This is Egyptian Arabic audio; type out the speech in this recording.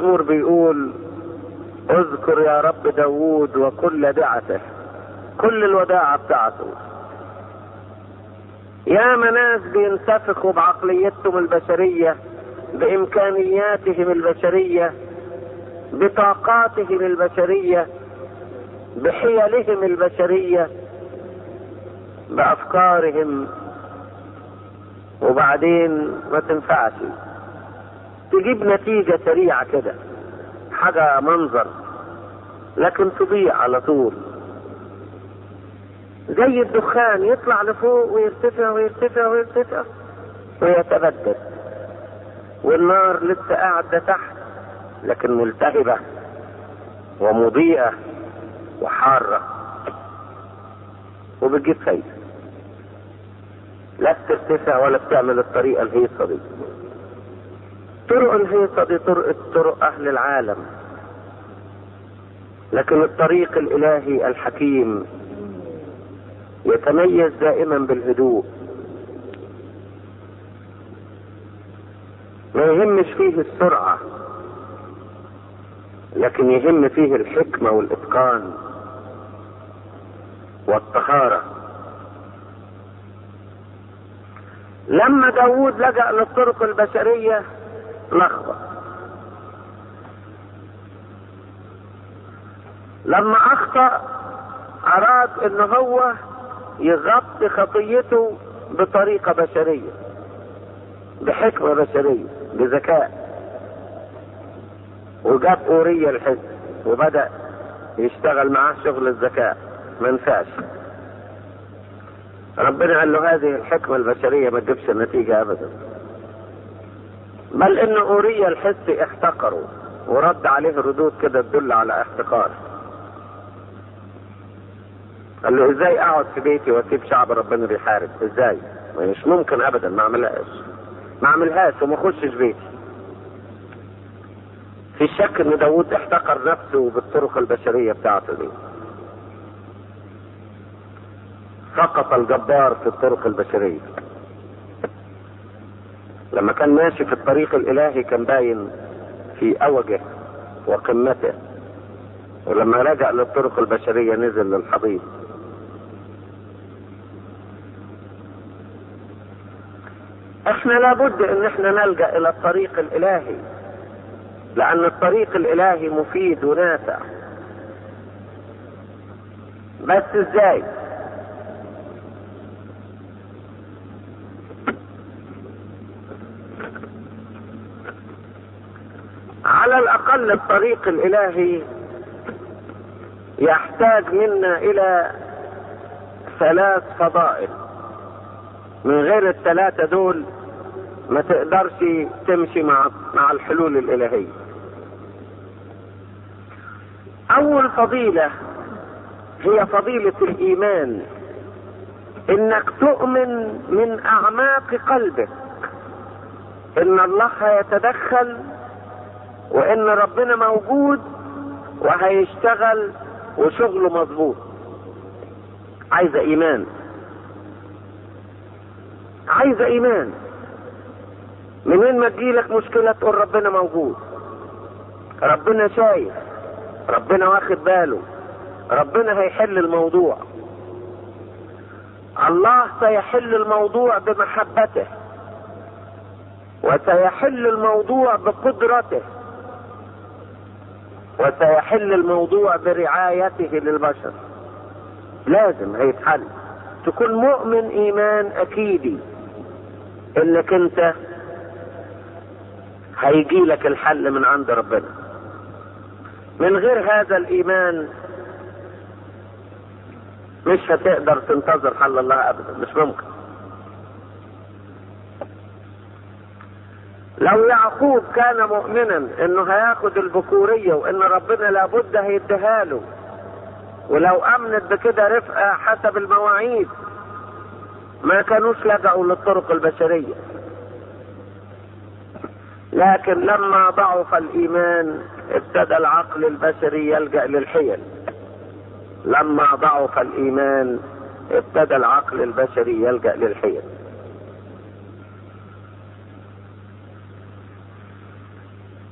المزمور بيقول اذكر يا رب داوود وكل دعته كل الوداعة بتاعته يا ناس بينتفخوا بعقليتهم البشرية بإمكانياتهم البشرية بطاقاتهم البشرية بحيلهم البشرية بأفكارهم وبعدين ما تنفعش تجيب نتيجة سريعة كده حاجة منظر لكن تضيع على طول زي الدخان يطلع لفوق ويرتفع ويرتفع ويرتفع ويتبدد والنار لسه قاعدة تحت لكن ملتهبة ومضيئة وحارة وبتجيب فايدة لا بترتفع ولا بتعمل الطريقة الهيصة دي طرق الهيصة دي طرق طرق أهل العالم لكن الطريق الإلهي الحكيم يتميز دائما بالهدوء ما يهمش فيه السرعة لكن يهم فيه الحكمة والإتقان والطهارة لما داود لجأ للطرق البشرية لخبط لما أخطأ أراد إن هو يغطي خطيته بطريقة بشرية بحكمة بشرية بذكاء وجاب أورية الحزب وبدأ يشتغل معاه شغل الذكاء ما نفعش ربنا قال له هذه الحكمة البشرية ما تجيبش نتيجة أبدا بل إن أورية الحس احتقروا ورد عليه ردود كده تدل على احتقار قال له ازاي اقعد في بيتي واسيب شعب ربنا بيحارب ازاي مش ممكن ابدا ما اعملهاش ما اعملهاش وما اخشش بيتي في شك ان داود احتقر نفسه بالطرق البشرية بتاعته دي سقط الجبار في الطرق البشرية لما كان ماشي في الطريق الالهي كان باين في اوجه وقمته ولما رجع للطرق البشرية نزل للحضيض احنا لابد ان احنا نلجأ الى الطريق الالهي لان الطريق الالهي مفيد ونافع بس ازاي على الاقل الطريق الالهي يحتاج منا الى ثلاث فضائل من غير الثلاثة دول ما تقدرش تمشي مع مع الحلول الإلهية. أول فضيلة هي فضيلة الإيمان إنك تؤمن من أعماق قلبك إن الله هيتدخل وإن ربنا موجود وهيشتغل وشغله مظبوط. عايزة إيمان. عايزة ايمان منين ما تجيلك مشكلة تقول ربنا موجود ربنا شايف ربنا واخد باله ربنا هيحل الموضوع الله سيحل الموضوع بمحبته وسيحل الموضوع بقدرته وسيحل الموضوع برعايته للبشر لازم هيتحل تكون مؤمن ايمان اكيدي انك انت هيجي لك الحل من عند ربنا من غير هذا الايمان مش هتقدر تنتظر حل الله ابدا مش ممكن لو يعقوب كان مؤمنا انه هياخد البكورية وان ربنا لابد هيديها له ولو امنت بكده رفقة حسب المواعيد ما كانوش لجأوا للطرق البشرية لكن لما ضعف الايمان ابتدى العقل البشري يلجأ للحيل لما ضعف الايمان ابتدى العقل البشري يلجأ للحيل